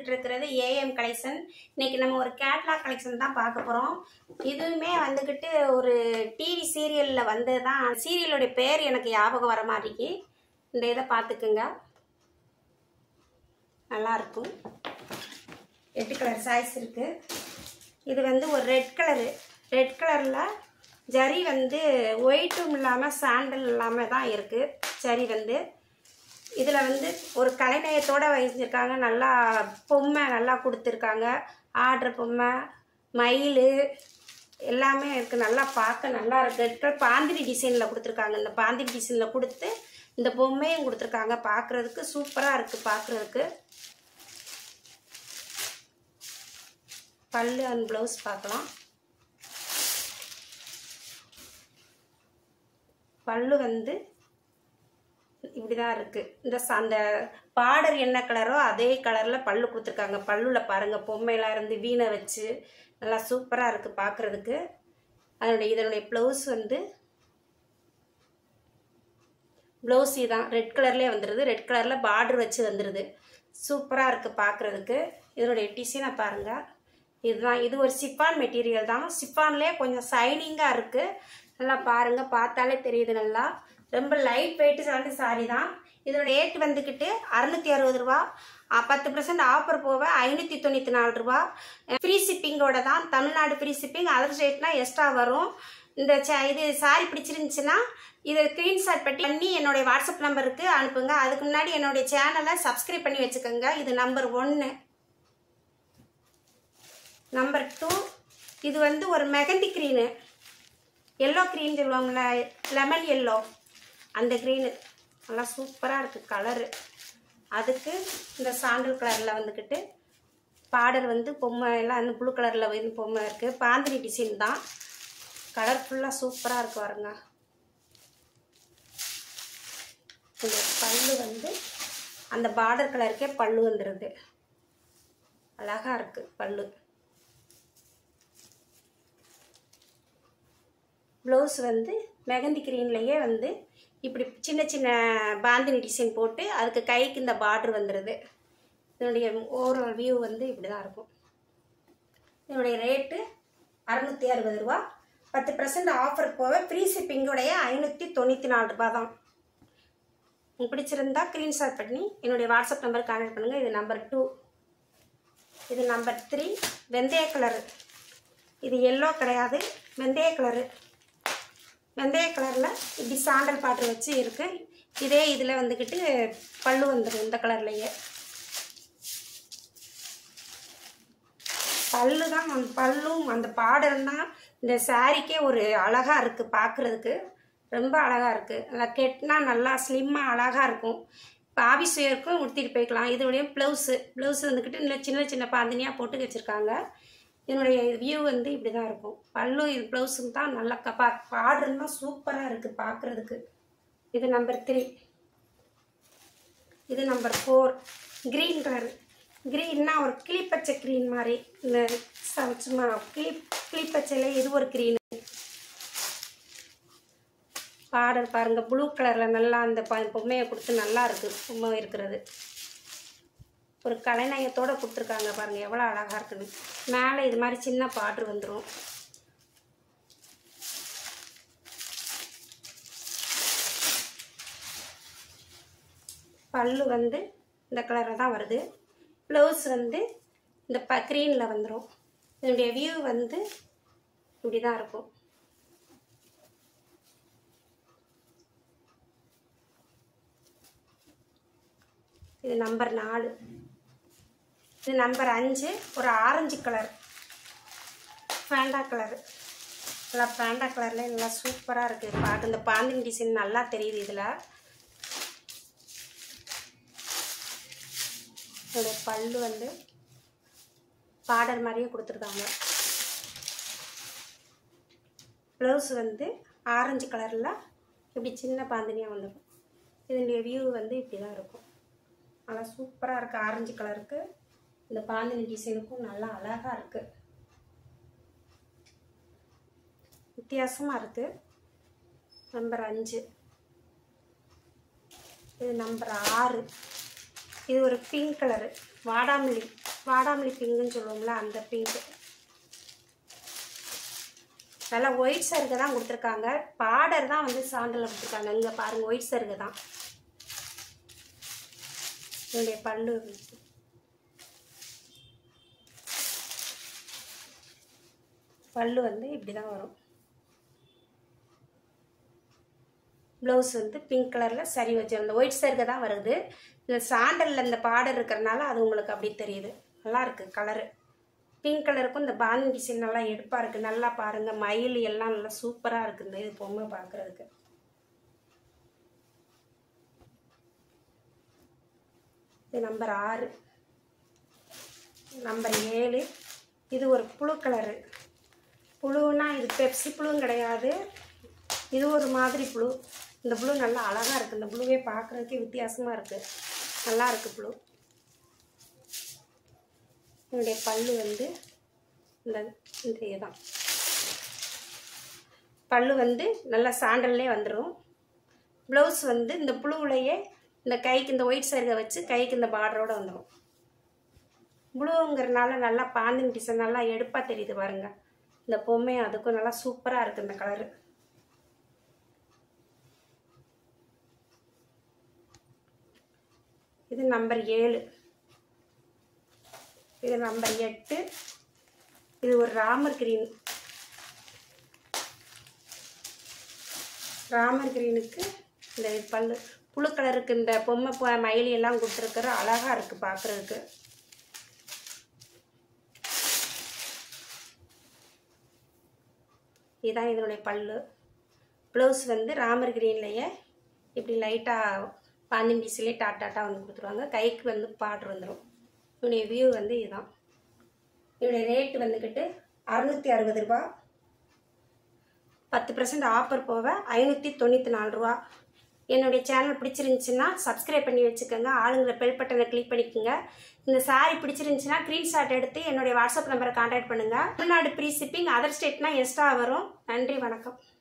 பார்த்துக்கிட்டு இருக்கிறது AM collection இன்னைக்கு நம்ம ஒரு கேட்லாக் கலெக்ஷன் தான் பார்க்க போகிறோம் இதுவுமே வந்துக்கிட்டு ஒரு டிவி சீரியலில் வந்து தான் சீரியலோடைய பேர் எனக்கு ஞாபகம் வர மாட்டேங்கி இந்த இதை பார்த்துக்குங்க நல்லாயிருக்கும் எட்டு கலர் சாய்ஸ் இருக்குது இது வந்து ஒரு ரெட் கலரு ரெட் கலரில் ஜரி வந்து ஒயிட்டும் இல்லாமல் சாண்டல் இல்லாமல் தான் இருக்குது ஜரி வந்து இதில் வந்து ஒரு கலைநயத்தோடு வச்சிருக்காங்க நல்லா பொம்மை நல்லா கொடுத்துருக்காங்க ஆடுற பொம்மை மயில் எல்லாமே இருக்குது நல்லா பார்க்க நல்லா இருக்கு ரெட் கலர் பாந்திரி டிசைனில் கொடுத்துருக்காங்க இந்த பாந்திரி டிசைனில் கொடுத்து இந்த பொம்மையும் கொடுத்துருக்காங்க பார்க்குறதுக்கு சூப்பராக இருக்குது பார்க்குறதுக்கு பல்லு அண்ட் ப்ளவுஸ் பார்க்கலாம் பல்லு வந்து இப்படி தான் இருக்குது இந்த ச- அந்த பார்டர் என்ன கலரோ அதே கலரில் பல்லு கொடுத்துருக்காங்க பல்லுவில் பாருங்கள் பொம்மையெல்லாம் இருந்து வீணை வச்சு நல்லா சூப்பராக இருக்குது பார்க்குறதுக்கு அதனுடைய இதனுடைய ப்ளவுஸ் வந்து ப்ளவுஸ் தான் ரெட் கலர்லேயே வந்துடுது ரெட் கலரில் பார்டர் வச்சு வந்துடுது சூப்பராக இருக்குது பார்க்குறதுக்கு இதனுடைய டிசைனை பாருங்கள் இதுதான் இது ஒரு சிப்பான் மெட்டீரியல் தான் சிப்பான்லேயே கொஞ்சம் சைனிங்காக இருக்குது நல்லா பாருங்கள் பார்த்தாலே தெரியுது நல்லா ரொம்ப லைட் வெயிட் சாண்டி சாரி தான் இதோட ரேட் வந்துக்கிட்டு அறுநூத்தி அறுபது ரூபா அஹ், பத்து பர்சன்ட் ஆஃபர் போக ஐநூற்றி தொண்ணூற்றி நாலு ரூபா ஃப்ரீ ஷிப்பிங்கோட தான் தமிழ்நாடு ஃப்ரீ ஷிப்பிங் அதர் ஸ்டேட்னா எக்ஸ்ட்ரா வரும் இந்த ச இது சாரி பிடிச்சிருந்துச்சுன்னா இதை ஸ்க்ரீன்ஷாட் பண்ணி பண்ணி என்னுடைய வாட்ஸ்அப் நம்பருக்கு அனுப்புங்க அதுக்கு முன்னாடி என்னுடைய சேனலை சப்ஸ்கிரைப் பண்ணி வச்சுக்கோங்க இது நம்பர் ஒன்று நம்பர் டூ இது வந்து ஒரு மெகந்தி க்ரீனு எல்லோ க்ரீன் சொல்லுவாங்கள்ல லெமன் எல்லோ அந்த க்ரீனு நல்லா சூப்பராக இருக்குது கலரு அதுக்கு இந்த சாண்டல் கலரில் வந்துக்கிட்டு பார்டர் வந்து பொம்மை எல்லாம் அந்த ப்ளூ கலரில் வந்து பொம்மை இருக்குது பாந்தினி டிசைன் தான் கலர்ஃபுல்லாக சூப்பராக இருக்கு பாருங்க இந்த பல்லு வந்து அந்த பார்டர் கலருக்கே பல்லு வந்துடுது அழகாக இருக்குது பல்லு ப்ளவுஸ் வந்து மெகந்தி க்ரீன்லேயே வந்து இப்படி சின்ன சின்ன பாந்தினி டிசைன் போட்டு அதுக்கு கைக்கு இந்த பார்டர் வந்துடுது இதனுடைய ஓவரால் வியூ வந்து இப்படி தான் இருக்கும் இதனுடைய ரேட்டு அறநூற்றி அறுபது ரூபா பத்து பர்சன்ட் ஆஃபர் போக ஃப்ரீ ஷிப்பிங்கோடைய ஐநூற்றி தொண்ணூற்றி நாலு ரூபா தான் உங்களுக்கு பிடிச்சிருந்தா ஸ்க்ரீன்ஷாட் பண்ணி என்னுடைய வாட்ஸ்அப் நம்பர் கான்டாக்ட் பண்ணுங்கள் இது நம்பர் டூ இது நம்பர் த்ரீ வெந்தய கலரு இது எல்லோ கிடையாது வெந்தய கலரு வெந்தய கலரில் இப்படி சாண்டல் பாட்டு வச்சு இருக்குது இதே இதில் வந்துக்கிட்டு பல்லு வந்துடும் இந்த கலர்லேயே பல்லு தான் அந்த பல்லும் அந்த பார்டர் தான் இந்த சாரிக்கே ஒரு அழகாக இருக்குது பார்க்குறதுக்கு ரொம்ப அழகாக இருக்குது நல்லா கெட்டினா நல்லா ஸ்லிம்மாக அழகாக இருக்கும் இப்போ ஆஃபீஸ் வேர்க்கும் உடுத்திட்டு போய்க்கலாம் இதோடைய ப்ளவுஸு ப்ளவுஸ் வந்துக்கிட்டு இன்னும் சின்ன சின்ன பாந்தினியாக போட்டு வச்சுருக்காங்க இதனுடைய வியூ வந்து இப்படி தான் இருக்கும் பல்லு இது ப்ளவுஸும் தான் நல்லா க பா பார்டர் தான் சூப்பராக இருக்குது பார்க்குறதுக்கு இது நம்பர் த்ரீ இது நம்பர் ஃபோர் க்ரீன் கலர் க்ரீன்னா ஒரு கிளிப்பச்சை க்ரீன் மாதிரி இந்த ச- சும்மா கிளி கிளிப்பச்சையில் இது ஒரு க்ரீன் பார்டர் பாருங்க ப்ளூ கலரில் நல்லா அந்த ப- பொம்மையை கொடுத்து நல்லா இருக்குது பொம்மை இருக்கிறது ஒரு கலைநயத்தோட கொடுத்துருக்காங்க பாருங்க எவ்வளோ அழகாக இருக்குது மேலே இது மாதிரி சின்ன பார்டர் வந்துடும் பல்லு வந்து இந்த கலரில் தான் வருது ப்ளவுஸ் வந்து இந்த ப க்ரீனில் வந்துடும் இதனுடைய வியூ வந்து இப்படி தான் இருக்கும் இது நம்பர் நாலு இது நம்பர் அஞ்சு ஒரு ஆரஞ்சு கலர் ஃபேண்டா கலர் நல்லா ஃபேண்டா கலரில் நல்லா சூப்பராக இருக்குது பார்க்க இந்த பாந்தின் டிசைன் நல்லா தெரியுது இதில் இதோட பல்லு வந்து பார்டர் மாதிரியே கொடுத்துருக்காங்க ப்ளவுஸ் வந்து ஆரஞ்சு கலரில் இப்படி சின்ன பாந்தினியாக வந்துடும் இதனுடைய வியூ வந்து இப்படி தான் இருக்கும் நல்லா சூப்பராக இருக்குது ஆரஞ்சு கலருக்கு இந்த பாந்தினி டிசைனுக்கும் நல்லா அழகாக இருக்குது வித்தியாசமாக இருக்குது நம்பர் அஞ்சு இது நம்பர் ஆறு இது ஒரு பிங்க் கலரு வாடாமல்லி வாடாமல்லி பிங்குன்னு சொல்லுவோம்ல அந்த பிங்க் நல்லா ஒயிட் சருகு தான் கொடுத்துருக்காங்க பார்டர் தான் வந்து சாண்டலில் கொடுத்துருக்காங்க இங்கே பாருங்கள் ஒயிட் சருகு தான் என்னுடைய பல்லு பல்லு வந்து இப்படி தான் வரும் ப்ளவுஸ் வந்து பிங்க் கலரில் சரி வச்சு அந்த ஒயிட் சருகு தான் வருது இந்த சாண்டலில் இந்த பார்டர் இருக்கிறனால அது உங்களுக்கு அப்படி தெரியுது நல்லா இருக்குது கலரு பிங்க் கலருக்கும் இந்த பாந்திங் டிசைன் நல்லா எடுப்பாக இருக்குது நல்லா பாருங்கள் மயில் எல்லாம் நல்லா சூப்பராக இருக்குது இந்த இது பொம்மை பார்க்குறதுக்கு இது நம்பர் ஆறு நம்பர் ஏழு இது ஒரு புழு கலரு புழுன்னா இது பெப்சி புழுவும் கிடையாது இது ஒரு மாதிரி புழு இந்த புழு நல்லா அழகாக இருக்குது இந்த புழுவே பார்க்குறதுக்கே வித்தியாசமாக இருக்குது நல்லா இருக்குது புழு என்னுடைய பல்லு வந்து இந்த இந்த இதுதான் பல்லு வந்து நல்லா சாண்டல்லே வந்துடும் ப்ளவுஸ் வந்து இந்த புழுவுலையே இந்த கைக்கு இந்த ஒயிட் சருகை வச்சு கைக்கு இந்த பார்டரோட வந்துடும் ப்ளூங்கிறனால நல்லா பாந்தின் டிசைன் நல்லா எடுப்பாக தெரியுது பாருங்க இந்த பொம்மை அதுக்கும் நல்லா சூப்பராக இருக்குது இந்த கலரு இது நம்பர் ஏழு இது நம்பர் எட்டு இது ஒரு ராமர் கிரீன் ராமர் கிரீனுக்கு இந்த பல்லு புழு கலருக்கு இந்த பொம்மை பொ- மயிலி எல்லாம் கொடுத்துருக்குற அழகாக இருக்குது பார்க்குறதுக்கு இதுதான் இதனுடைய பல்லு ப்ளவுஸ் வந்து ராமர் கிரீன்லேயே இப்படி லைட்டாக பாந்தின் பீஸ்லேயே டாட் டாட்டாக வந்து கொடுத்துருவாங்க கைக்கு வந்து பார்டர் வந்துடும் இதனுடைய வியூ வந்து இதுதான் இதனுடைய ரேட் வந்துக்கிட்டு அறுநூற்றி அறுபது ரூபா பத்து பர்சன்ட் ஆஃபர் போக ஐநூற்றி தொண்ணூற்றி நாலு ரூபா என்னுடைய சேனல் பிடிச்சிருந்துச்சுன்னா சப்ஸ்கிரைப் பண்ணி வச்சுக்கோங்க ஆளுங்களை பெல் பட்டனை கிளிக் பண்ணிக்கோங்க இந்த saree பிடிச்சிருந்துச்சுன்னா ஸ்க்ரீன்ஷாட் எடுத்து என்னுடைய வாட்ஸ்அப் நம்பரை கான்டாக்ட் பண்ணுங்கள் தமிழ்நாடு ப்ரீ ஷிப்பிங் அதர் ஸ்டேட்னா எக்ஸ்ட்ரா வரும் நன்றி வணக்கம்